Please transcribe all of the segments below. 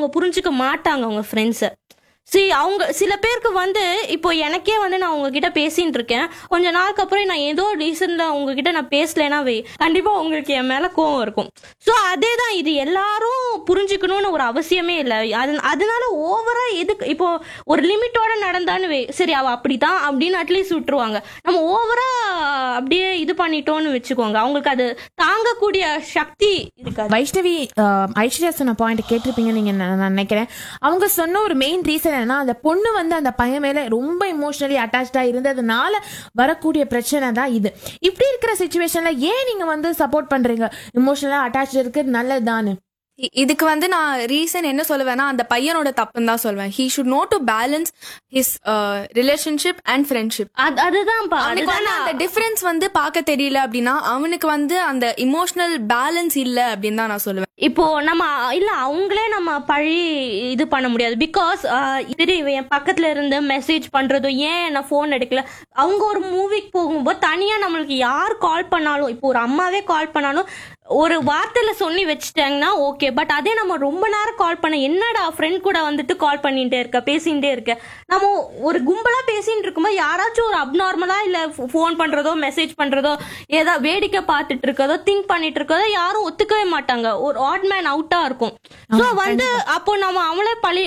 அவங்க புரிஞ்சுக்க மாட்டாங்க அவங்க ஃப்ரெண்ட்ஸை சரி அவங்க சில பேருக்கு வந்து இப்போ எனக்கே வந்து நான் உங்ககிட்ட பேசிட்டு இருக்கேன் கொஞ்ச நாளுக்கு அப்புறம் நான் ஏதோ ரீசன்ல உங்ககிட்ட நான் பேசலைன்னா வை கண்டிப்பா உங்களுக்கு என் மேல கோவம் இருக்கும் ஸோ அதே தான் இது எல்லாரும் புரிஞ்சுக்கணும்னு ஒரு அவசியமே இல்லை அது அதனால ஓவரா எதுக்கு இப்போ ஒரு லிமிட்டோட நடந்தான்னு வை சரி அவ அப்படிதான் அப்படின்னு அட்லீஸ்ட் விட்டுருவாங்க நம்ம ஓவரா அப்படியே இது பண்ணிட்டோம்னு வச்சுக்கோங்க அவங்களுக்கு அது தாங்கக்கூடிய சக்தி இருக்காது வைஷ்ணவி அஹ், ஐஸ்வர்யா சொன்ன பாயிண்ட் கேட்டிருப்பீங்க நீங்க நான் நான் நினைக்கிறேன் அவங்க சொன்ன ஒரு மெயின் ரீசன் என்னன்னா அந்த பொண்ணு வந்து அந்த பையன் மேல ரொம்ப இமோஷனலி அட்டாச்சா இருந்ததுனால வரக்கூடிய பிரச்சனை தான் இது இப்படி இருக்கிற சுச்சுவேஷன்ல ஏன் நீங்க வந்து சப்போர்ட் பண்றீங்க இமோஷனலா அட்டாச் இருக்கு நல்லதுதானு இ- இதுக்கு வந்து நான் ரீசன் என்ன சொல்லுவேன்னா அந்த பையனோட தப்புன்னு தான் சொல்வேன் he should know to balance his relationship and friendship அது அதுதான்ப்பா அவனுக்கு அதுதான் வந்து அந்த டிஃபரன்ஸ் வந்து பார்க்க தெரியல அப்படின்னா அவனுக்கு வந்து அந்த இமோஷனல் பேலன்ஸ் இல்ல அப்படின்னு தான் நான் சொல்லுவேன் இப்போ நம்ம இல்ல அவங்களே நம்ம பழி இது பண்ண முடியாது பிகாஸ் சரி இவன் என் பக்கத்துல இருந்து மெசேஜ் பண்றதும் ஏன் நான் ஃபோன் எடுக்கல அவங்க ஒரு மூவிக்கு போகும்போது தனியா நம்மளுக்கு யார் கால் பண்ணாலும் இப்போ ஒரு அம்மாவே கால் பண்ணாலும் ஒரு வார்த்தையில சொல்லி வச்சுட்டாங்கன்னா ஓகே பட் அதே நம்ம ரொம்ப நேரம் கால் பண்ண என்னடா ஃப்ரெண்ட் கூட வந்துட்டு கால் பண்ணிட்டே இருக்க பேசிட்டே இருக்க நம்ம ஒரு கும்பலா பேசிட்டு இருக்கும்போது யாராச்சும் ஒரு அப்நார்மலா இல்ல ஃபோன் பண்றதோ மெசேஜ் பண்றதோ ஏதோ வேடிக்கை பார்த்துட்டு இருக்கதோ திங்க் பண்ணிட்டு இருக்கதோ யாரும் ஒத்துக்கவே மாட்டாங்க ஒரு ஆட் மேன் அவுட்டா இருக்கும் சோ வந்து அப்போ நம்ம அவளே பழி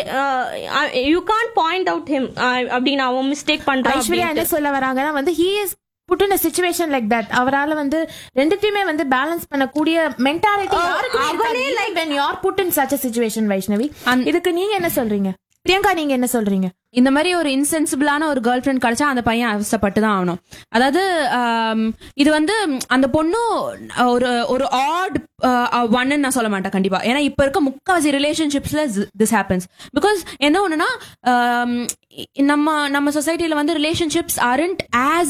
you can point out him அப்படின்னு அவன் மிஸ்டேக் பண்றான் ஐஸ்வர்யா என்ன சொல்ல வராங்கன்னா வந்து he is put in situation like that அவரால வந்து ரெண்டுத்தையுமே வந்து பேலன்ஸ் பண்ணக்கூடிய மென்டாலிட்டி அவனே like when you are put in such a situation Vaishnavi இதுக்கு நீங்க என்ன சொல்றீங்க பிரியங்கா நீங்க என்ன சொல்றீங்க இந்த மாதிரி ஒரு இன்சென்சிபிளான ஒரு கேர்ள் ஃப்ரெண்ட் கிடைச்சா அந்த பையன் அவசப்பட்டு தான் ஆகணும் அதாவது ஆம், இது வந்து ம், அந்த பொண்ணும் ஒரு ஒரு ஆட் ஒன்னு நான் சொல்ல மாட்டேன் கண்டிப்பா ஏன்னா இப்ப இருக்க முக்காவாசி ரிலேஷன்ஷிப்ஸ்ல திஸ் ஹேப்பன்ஸ் பிகாஸ் என்ன ஒண்ணுன்னா ஆம், இ- நம்ம நம்ம சொசைட்டில வந்து relationships aren't as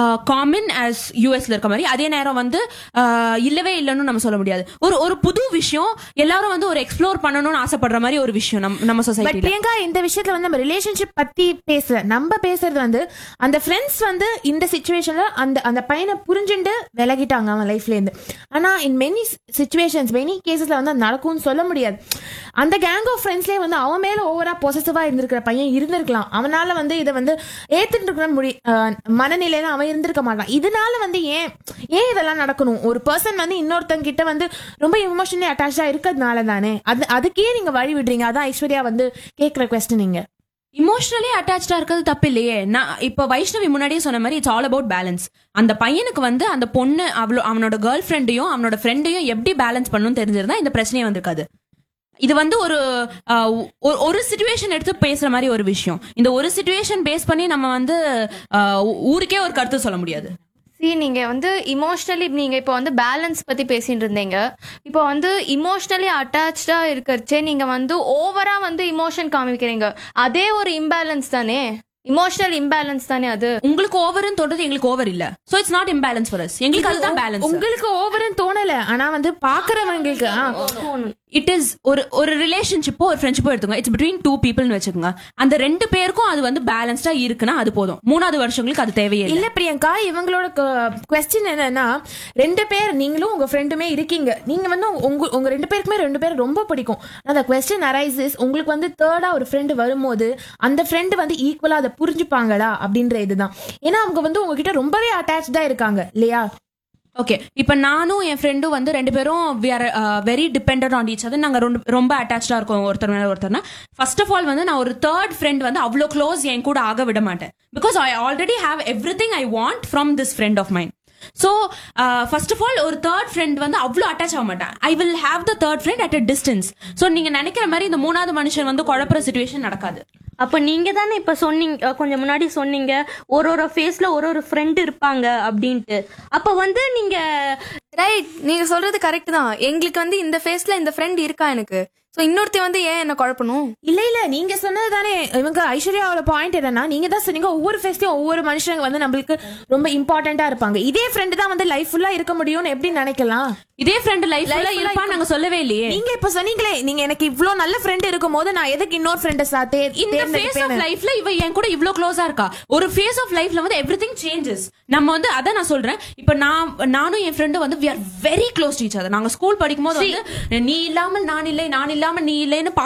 common as யூஎஸ்ல இருக்க மாதிரி அதே நேரம் வந்து ஆஹ், இல்லவே இல்லைன்னு நம்ம சொல்ல முடியாது ஒரு ஒரு புது விஷயம் எல்லாரும் வந்து ஒரு எக்ஸ்ப்ளோர் பண்ணணும்னு ஆசைப்படுற மாதிரி ஒரு விஷயம் நம்ம நம்ம பட் சொசைட்டில பிரியங்கா இந்த விஷயத்துல வந்து நம்ம ரிலேஷன்ஷிப் பத்தி பேசல நம்ம பேசுறது வந்து அந்த ஃப்ரெண்ட்ஸ் வந்து இந்த சுச்சுவேஷன்ல அந்த அந்த பையனை புரிஞ்சுட்டு விலகிட்டாங்க அவன் லைஃப்ல இருந்து ஆனா இன் மெனி சுச்சுவேஷன்ஸ் மெனி கேசஸ்ல வந்து அது நடக்கும்னு சொல்ல முடியாது அந்த கேங் ஆஃப் ஃப்ரெண்ட்ஸ்லயே வந்து அவன் மேல ஓவரா பொசசிவா இருந்திருக்கிற பையன் இருந்திருக்கலாம் அவனால வந்து இதை வந்து ஏத்துட்டு இருக்கிற முடி அஹ், மனநிலையில அவன் இருந்திருக்க மாட்டான் இதனால வந்து ஏன் ஏன் இதெல்லாம் நடக்கணும் ஒரு பர்சன் வந்து இன்னொருத்தங்க கிட்ட வந்து ரொம்ப இமோஷனலி அட்டாச்சா இருக்கிறதுனால தானே அது அதுக்கே நீங்க வழி விடுறீங்க அதான் ஐஸ்வர்யா வந்து கேக்குற கொஸ்டின் நீங்க இமோஷனலி அட்டாச்சா இருக்கிறது தப்பு இல்லையே நான் இப்ப வைஷ்ணவி முன்னாடியே சொன்ன மாதிரி இட்ஸ் ஆல் அபவுட் பேலன்ஸ் அந்த பையனுக்கு வந்து அந்த பொண்ணு அவ்வளோ அவனோட கேர்ள் ஃப்ரெண்டையும் அவனோட ஃப்ரெண்டையும் எப்படி பேலன்ஸ் பண்ணணும்னு தெரிஞ்சிருந்தா இந்த பிரச்சனையே வந்திருக்காது இது வந்து ஒரு ஆஹ், ஒரு- ஒரு சுச்சுவேஷன் எடுத்து பேசுற மாதிரி ஒரு விஷயம் இந்த ஒரு சுச்சுவேஷன் பேஸ் பண்ணி நம்ம வந்து ஆஹ், ஊ- ஊருக்கே ஒரு கருத்து சொல்ல முடியாது சி நீங்க வந்து இமோஷனலி நீங்க இப்போ வந்து பேலன்ஸ் பத்தி பேசிட்டு இருந்தீங்க இப்போ வந்து இமோஷனலி அட்டாச்சா இருக்கிறச்சே நீங்க வந்து ஓவரா வந்து இமோஷன் காமிக்கிறீங்க அதே ஒரு இம்பேலன்ஸ் தானே இமோஷனல் இம்பேலன்ஸ் தானே அது உங்களுக்கு ஓவர்னு தோன்றது எங்களுக்கு ஓவர் இல்ல so it's not imbalance for us எங்களுக்கு அதுதான் பேலன்ஸ் உங்களுக்கு ஓவர்னு தோணல ஆனா வந்து பாக்குறவங்களுக்கு ஆ, இட் இஸ் ஒரு ஒரு ரிலேஷன்ஷிப்போ ஒரு ஃப்ரெண்ட்ஷிப்போ எடுத்துங்க இட்ஸ் பிட்வீன் டூ பீப்புள்னு வச்சுக்கோங்க அந்த ரெண்டு பேருக்கும் அது வந்து பேலன்ஸ்டா இருக்குன்னா அது போதும் மூணாவது வருஷங்களுக்கு அது தேவையே இல்லை இல்ல பிரியங்கா இவங்களோட கொஸ்டின் என்னன்னா ரெண்டு பேர் நீங்களும் உங்க ஃப்ரெண்டுமே இருக்கீங்க நீங்க வந்து உங்க உங்க ரெண்டு பேருக்குமே ரெண்டு பேரும் ரொம்ப பிடிக்கும் அந்த கொஸ்டின் அரைசஸ் உங்களுக்கு வந்து தேர்டா ஒரு ஃப்ரெண்டு வரும்போது அந்த ஃப்ரெண்டு வந்து ஈக்குவலா அதை புரிஞ்சுப்பாங்களா அப்படின்ற இதுதான் ஏன்னா அவங்க வந்து உங்ககிட்ட ரொம்பவே அட்டாச்சா இருக்காங்க இல்லையா ஓகே இப்போ நானும் என் ஃப்ரெண்டும் வந்து ரெண்டு பேரும் we are very dependent on each other நாங்கள் ரொம்ப ரொம்ப அட்டாச்சா இருக்கோம் ஒருத்தர் மேல ஒருத்தர்னா ஃபர்ஸ்ட் ஆஃப் ஆல் வந்து நான் ஒரு தேர்ட் ஃப்ரெண்ட் வந்து அவ்வளோ க்ளோஸ் என் கூட ஆக விட மாட்டேன் because I already have every thing I want from this friend of mind so first of all ஒரு தேர்ட் ஃப்ரெண்ட் வந்து அவ்வளோ அட்டாச் ஆக மாட்டேன் I will have the third friend at a distance so நீங்க நினைக்கிற மாதிரி இந்த மூணாவது மனுஷன் வந்து குழப்புற சுச்சுவேஷன் நடக்காது அப்ப நீங்க தானே இப்ப சொன்னீங்க அஹ் கொஞ்சம் முன்னாடி சொன்னீங்க ஒரு ஒரு ஃபேஸ்ல ஒரு ஒரு ஃப்ரெண்ட் இருப்பாங்க அப்படின்ட்டு அப்ப வந்து நீங்க ரைட் நீங்க சொல்றது கரெக்ட் தான் எங்களுக்கு வந்து இந்த ஃபேஸ்ல இந்த ஃப்ரெண்ட் இருக்கா எனக்கு ஸோ இன்னொருத்தி வந்து ஏன் என்ன குழப்பணும் இல்ல இல்ல நீங்க சொன்னது தானே இவங்க ஐஸ்வர்யாவோட பாயிண்ட் என்னன்னா நீங்க தான் சொன்னீங்க ஒவ்வொரு ஃபேஸ்லயும் ஒவ்வொரு மனுஷங்க வந்து நம்மளுக்கு ரொம்ப இம்பார்ட்டண்டா இருப்பாங்க இதே ஃப்ரெண்டு தான் வந்து லைஃப் ஃபுல்லா இருக்க முடியும்னு எப்படி நினைக்கலாம் இதே ஃப்ரெண்ட் லைஃப் இருப்பான்னு நாங்க சொல்லவே இல்லையே நீங்க இப்ப சொன்னீங்களே நீங்க எனக்கு இவ்ளோ நல்ல ஃப்ரெண்ட் இருக்கும் போது நான் எதுக்கு இன்னொரு ஃப்ரெண்ட சாத்தே இந்த ஃபேஸ் ஆஃப் லைஃப்ல இவ என் கூட இவ்ளோ க்ளோஸா இருக்கா ஒரு ஃபேஸ் ஆஃப் லைஃப்ல வந்து எவ்ரிதிங் சேஞ்சஸ் நம்ம வந்து அதான் நான் சொல்றேன் இப்ப நான் நானும் என் ஃப்ரெண்டும் வந்து we are very close to each other நாங்க ஸ்கூல் படிக்கும்போது வந்து நீ இல்லாமல் நான் இல்லை நான் இல்லாமல் நீ இல்லைன்னு